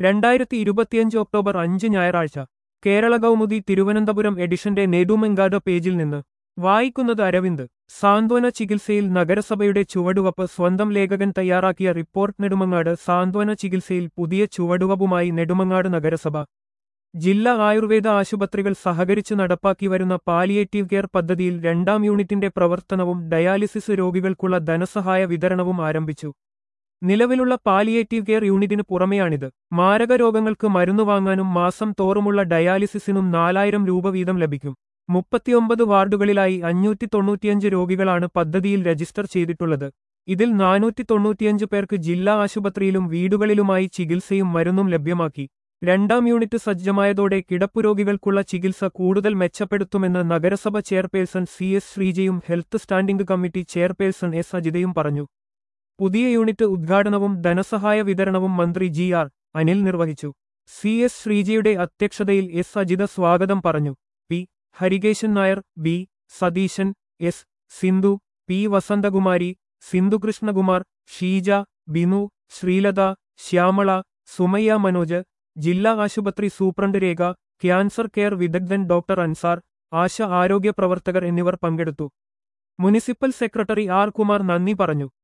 രണ്ടായിരത്തി ഇരുപത്തിയഞ്ച് ഒക്ടോബർ അഞ്ച് ഞായറാഴ്ച കേരള കൗമുദി തിരുവനന്തപുരം എഡിഷന്റെ നെടുമെങ്കാട് പേജിൽ നിന്ന് വായിക്കുന്നത് അരവിന്ദ് സാന്ത്വന ചികിത്സയിൽ നഗരസഭയുടെ ചുവടുവപ്പ് സ്വന്തം ലേഖകൻ തയ്യാറാക്കിയ റിപ്പോർട്ട് നെടുമങ്ങാട് സാന്ത്വന ചികിത്സയിൽ പുതിയ ചുവടുവപ്പുമായി നെടുമങ്ങാട് നഗരസഭ ജില്ലാ ആയുർവേദ ആശുപത്രികൾ സഹകരിച്ച് നടപ്പാക്കി വരുന്ന പാലിയേറ്റീവ് കെയർ പദ്ധതിയിൽ രണ്ടാം യൂണിറ്റിന്റെ പ്രവർത്തനവും ഡയാലിസിസ് രോഗികൾക്കുള്ള ധനസഹായ വിതരണവും ആരംഭിച്ചു നിലവിലുള്ള പാലിയേറ്റീവ് കെയർ യൂണിറ്റിന് പുറമെയാണിത് മാരക രോഗങ്ങൾക്ക് മരുന്ന് വാങ്ങാനും മാസം തോറുമുള്ള ഡയാലിസിസിനും നാലായിരം രൂപ വീതം ലഭിക്കും മുപ്പത്തിയൊമ്പത് വാർഡുകളിലായി അഞ്ഞൂറ്റി തൊണ്ണൂറ്റിയഞ്ച് രോഗികളാണ് പദ്ധതിയിൽ രജിസ്റ്റർ ചെയ്തിട്ടുള്ളത് ഇതിൽ നാനൂറ്റി തൊണ്ണൂറ്റിയഞ്ച് പേർക്ക് ജില്ലാ ആശുപത്രിയിലും വീടുകളിലുമായി ചികിത്സയും മരുന്നും ലഭ്യമാക്കി രണ്ടാം യൂണിറ്റ് സജ്ജമായതോടെ കിടപ്പുരോഗികൾക്കുള്ള ചികിത്സ കൂടുതൽ മെച്ചപ്പെടുത്തുമെന്ന് നഗരസഭ ചെയർപേഴ്സൺ സി എസ് ശ്രീജയും health standing committee chairperson S അജിതയും പറഞ്ഞു പുതിയ യൂണിറ്റ് ഉദ്ഘാടനവും ധനസഹായ വിതരണവും മന്ത്രി ജി ആർ അനിൽ നിർവഹിച്ചു സി എസ് ശ്രീജയുടെ അധ്യക്ഷതയിൽ എസ് അജിത സ്വാഗതം പറഞ്ഞു P Harikesan Nair B Satheesan S Sindhu P Vasanthakumari Sindhukrishnakumar Sheeja Binu Sreelatha Shyamala Sumayya Manoj ജില്ലാ ആശുപത്രി സൂപ്രണ്ട് രേഖ ക്യാൻസർ കെയർ വിദഗ്ധൻ ഡോക്ടർ അൻസാർ ആശ ആരോഗ്യ പ്രവർത്തകർ എന്നിവർ പങ്കെടുത്തു മുനിസിപ്പൽ സെക്രട്ടറി ആർ കുമാർ നന്ദി പറഞ്ഞു